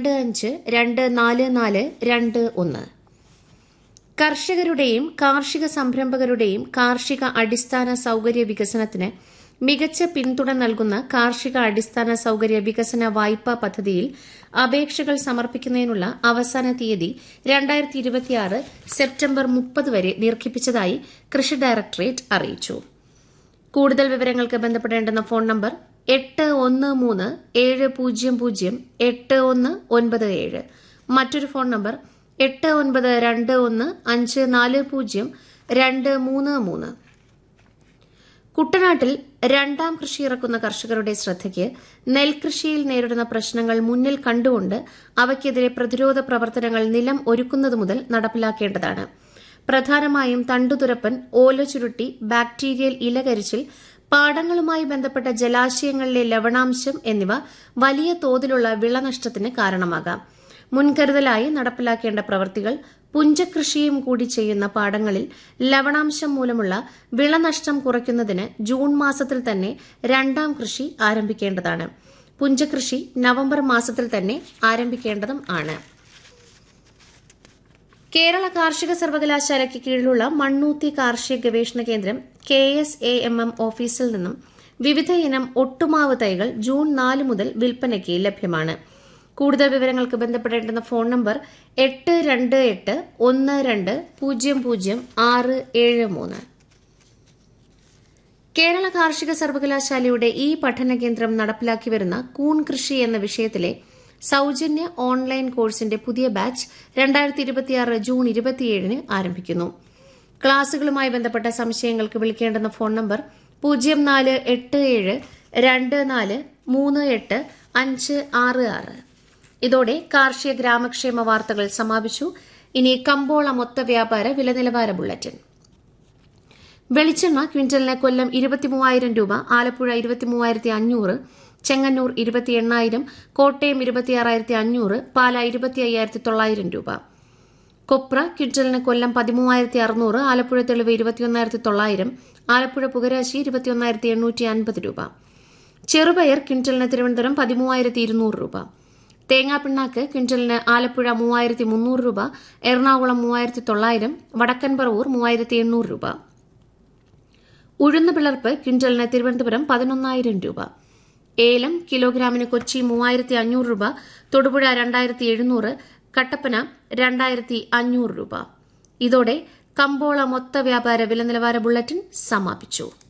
രണ്ട് അഞ്ച് രണ്ട് നാല് നാല് രണ്ട് ഒന്ന് കർഷകരുടെയും കാർഷിക സംരംഭകരുടെയും കാർഷിക അടിസ്ഥാന സൌകര്യ വികസനത്തിന് മികച്ച പിന്തുണ നൽകുന്ന കാർഷിക അടിസ്ഥാന സൌകര്യ വികസന വായ്പാ പദ്ധതിയിൽ അപേക്ഷകൾ സമർപ്പിക്കുന്നതിനുള്ള അവസാന തീയതി രണ്ടായിരത്തി ഇരുപത്തിയാറ് സെപ്റ്റംബർ മുപ്പത് വരെ ദീർഘിപ്പിച്ചതായി കൃഷി ഡയറക്ടറേറ്റ് അറിയിച്ചു കൂടുതൽ വിവരങ്ങൾക്ക് ബന്ധപ്പെടേണ്ടുന്ന ഫോൺ നമ്പർ എട്ട് ഒന്ന് മൂന്ന് ഏഴ് പൂജ്യം പൂജ്യം എട്ട് ഒന്ന് ഒൻപത് ഏഴ് മറ്റൊരു ഫോൺ നമ്പർ എട്ട് ഒൻപത് രണ്ട് ഒന്ന് അഞ്ച് നാല് പൂജ്യം രണ്ട് മൂന്ന് മൂന്ന് കുട്ടനാട്ടിൽ രണ്ടാം കൃഷി ഇറക്കുന്ന കർഷകരുടെ ശ്രദ്ധയ്ക്ക് നെൽകൃഷിയിൽ നേരിടുന്ന പ്രശ്നങ്ങൾ മുന്നിൽ കണ്ടുകൊണ്ട് അവയ്ക്കെതിരെ പ്രതിരോധ പ്രവർത്തനങ്ങൾ നിലം ഒരുക്കുന്നത് മുതൽ നടപ്പിലാക്കേണ്ടതാണ് പ്രധാനമായും തണ്ടുതുരപ്പൻ ഓലചുരുട്ടി ബാക്ടീരിയൽ ഇലകരിച്ചിൽ പാടങ്ങളുമായി ബന്ധപ്പെട്ട ജലാശയങ്ങളിലെ ലവണാംശം എന്നിവ വലിയ തോതിലുള്ള വിളനഷ്ടത്തിന് കാരണമാകാം മുൻകരുതലായി നടപ്പിലാക്കേണ്ട പ്രവൃത്തികൾ പുഞ്ചകൃഷിയും കൂടി ചെയ്യുന്ന പാടങ്ങളിൽ ലവണാംശം മൂലമുള്ള വിളനഷ്ടം കുറയ്ക്കുന്നതിന് ജൂൺ മാസത്തിൽ തന്നെ രണ്ടാം കൃഷി ആരംഭിക്കേണ്ടതാണ് പുഞ്ചകൃഷി നവംബർ മാസത്തിൽ തന്നെ ആരംഭിക്കേണ്ടതും ആണ് കേരള കാർഷിക സർവകലാശാലയ്ക്ക് കീഴിലുള്ള മണ്ണൂത്തി കാർഷിക ഗവേഷണ കേന്ദ്രം K S A M M ഓഫീസിൽ നിന്നും വിവിധ ഇനം ഒട്ടുമാവ് തൈകൾ ജൂൺ നാല് മുതൽ വിൽപ്പനയ്ക്ക് ലഭ്യമാണ് കൂടുതൽ വിവരങ്ങൾക്ക് ബന്ധപ്പെടേണ്ടുന്ന ഫോൺ നമ്പർ എട്ട് രണ്ട് എട്ട് ഒന്ന് രണ്ട് പൂജ്യം പൂജ്യം ആറ് ഏഴ് മൂന്ന് കേരള കാർഷിക സർവകലാശാലയുടെ ഈ പഠന കേന്ദ്രം നടപ്പിലാക്കി വരുന്ന കൂൺ കൃഷി എന്ന വിഷയത്തിലെ സൌജന്യ ഓൺലൈൻ കോഴ്സിന്റെ പുതിയ ബാച്ച് രണ്ടായിരത്തി ഇരുപത്തിയാറ് ജൂൺ ഇരുപത്തിയേഴിന് ആരംഭിക്കുന്നു ക്ലാസുകളുമായി ബന്ധപ്പെട്ട സംശയങ്ങൾക്ക് വിളിക്കേണ്ടുന്ന ഫോൺ നമ്പർ പൂജ്യം നാല് എട്ട് ഏഴ് രണ്ട് നാല് മൂന്ന് എട്ട് അഞ്ച് ആറ് ആറ് ഇതോടെ കാർഷിക ഗ്രാമക്ഷേമ വാർത്തകൾ സമാപിച്ചു ഇനി കമ്പോള മൊത്ത വ്യാപാര വില നിലവാര ബുള്ളറ്റിൻ വെളിച്ചെണ്ണ ക്വിന്റലിന് കൊല്ലം ഇരുപത്തിമൂവായിരം രൂപ ആലപ്പുഴ ഇരുപത്തിമൂവായിരത്തി അഞ്ഞൂറ് ചെങ്ങന്നൂർ ഇരുപത്തി എണ്ണായിരം കോട്ടയം ഇരുപത്തിയാറായിരത്തി അഞ്ഞൂറ് പാല ഇരുപത്തി അയ്യായിരത്തി തൊള്ളായിരം രൂപ കൊപ്ര ക്വിന്റലിന് കൊല്ലം പതിമൂവായിരത്തി അറുന്നൂറ് ആലപ്പുഴ തെളിവ് ഇരുപത്തിയൊന്നായിരത്തി തൊള്ളായിരം ആലപ്പുഴ പുകരാശി ഇരുപത്തിയൊന്നായിരത്തി എണ്ണൂറ്റി അൻപത് രൂപ ചെറുപയർ ക്വിന്റലിന് തിരുവനന്തപുരം പതിമൂവായിരത്തി ഇരുന്നൂറ് രൂപ തേങ്ങാപ്പിണ്ണാക്ക് ക്വിന്റലിന് ആലപ്പുഴ മൂവായിരത്തി മുന്നൂറ് രൂപ എറണാകുളം മൂവായിരത്തി തൊള്ളായിരം വടക്കൻ പറവൂർ മൂവായിരത്തി എണ്ണൂറ് രൂപ ഉഴുന്ന് പിളർപ്പ് ക്വിന്റലിന് തിരുവനന്തപുരം പതിനൊന്നായിരം രൂപ ഏലം കിലോഗ്രാമിന് കൊച്ചി മൂവായിരത്തി അഞ്ഞൂറ് രൂപ തൊടുപുഴ രണ്ടായിരത്തി എഴുന്നൂറ് കട്ടപ്പന രണ്ടായിരത്തി അഞ്ഞൂറ് രൂപ ഇതോടെ കമ്പോള മൊത്ത വ്യാപാര വില നിലവാര ബുള്ളറ്റിൻ സമാപിച്ചു